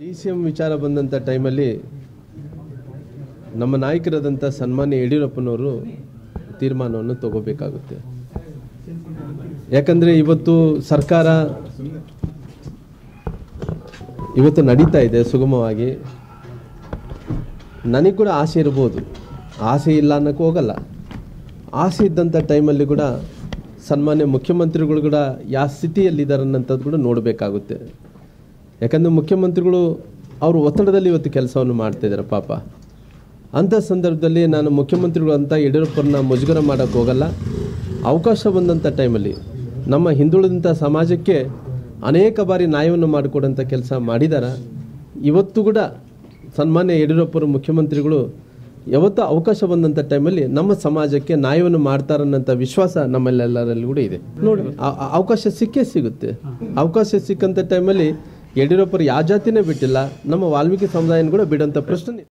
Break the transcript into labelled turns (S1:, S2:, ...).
S1: D C M ವಿಚಾರ ಬಂದಂಥ ಟೈಮಲ್ಲಿ ನಮ್ಮ ನಾಯಕರಾದಂಥ ಸನ್ಮಾನ್ಯ ಯಡಿಯೂರಪ್ಪನವರು ತೀರ್ಮಾನವನ್ನು ತಗೋಬೇಕಾಗುತ್ತೆ ಯಾಕಂದರೆ ಇವತ್ತು ಸರ್ಕಾರ ಇವತ್ತು ನಡೀತಾ ಇದೆ ಸುಗಮವಾಗಿ ನನಗೆ ಕೂಡ ಆಸೆ ಇರ್ಬೋದು ಆಸೆ ಇಲ್ಲ ಅನ್ನೋಕ್ಕೆ ಹೋಗಲ್ಲ ಆಸೆ ಇದ್ದಂಥ ಟೈಮಲ್ಲಿ ಕೂಡ ಸನ್ಮಾನ್ಯ ಮುಖ್ಯಮಂತ್ರಿಗಳು ಕೂಡ ಯಾವ ಸ್ಥಿತಿಯಲ್ಲಿದ್ದಾರೆ ಅನ್ನೋಂಥದ್ದು ಕೂಡ ನೋಡಬೇಕಾಗುತ್ತೆ ಯಾಕಂದರೆ ಮುಖ್ಯಮಂತ್ರಿಗಳು ಅವರು ಒತ್ತಡದಲ್ಲಿ ಇವತ್ತು ಕೆಲಸವನ್ನು ಮಾಡ್ತಾಯಿದ್ದಾರೆ ಪಾಪ ಅಂಥ ಸಂದರ್ಭದಲ್ಲಿ ನಾನು ಮುಖ್ಯಮಂತ್ರಿಗಳು ಅಂತ ಯಡಿಯೂರಪ್ಪರನ್ನ ಮುಜುಗರ ಮಾಡೋಕ್ಕೆ ಹೋಗಲ್ಲ ಅವಕಾಶ ಬಂದಂಥ ಟೈಮಲ್ಲಿ ನಮ್ಮ ಹಿಂದುಳಿದಂಥ ಸಮಾಜಕ್ಕೆ ಅನೇಕ ಬಾರಿ ನ್ಯಾಯವನ್ನು ಮಾಡಿಕೊಡೋಂಥ ಕೆಲಸ ಮಾಡಿದ್ದಾರೆ ಇವತ್ತು ಕೂಡ ಸನ್ಮಾನ್ಯ ಯಡಿಯೂರಪ್ಪರು ಮುಖ್ಯಮಂತ್ರಿಗಳು ಯಾವತ್ತೂ ಅವಕಾಶ ಬಂದಂಥ ಟೈಮಲ್ಲಿ ನಮ್ಮ ಸಮಾಜಕ್ಕೆ ನ್ಯಾಯವನ್ನು ಮಾಡ್ತಾರನ್ನಂಥ ವಿಶ್ವಾಸ ನಮ್ಮಲ್ಲೆಲ್ಲರಲ್ಲಿ ಕೂಡ ಇದೆ ನೋಡಿ ಆ- ಆ- ಅವಕಾಶ ಸಿಕ್ಕೇ ಸಿಗುತ್ತೆ ಅವಕಾಶ ಸಿಕ್ಕಂಥ ಟೈಮಲ್ಲಿ ಯಡಿಯೂರಪ್ಪರು ಯಾವ ಜಾತಿನೇ ಬಿಟ್ಟಿಲ್ಲ ನಮ್ಮ ವಾಲ್ಮೀಕಿ ಸಮುದಾಯನ ಕೂಡ ಬಿಡೋಂಥ ಪ್ರಶ್ನೆ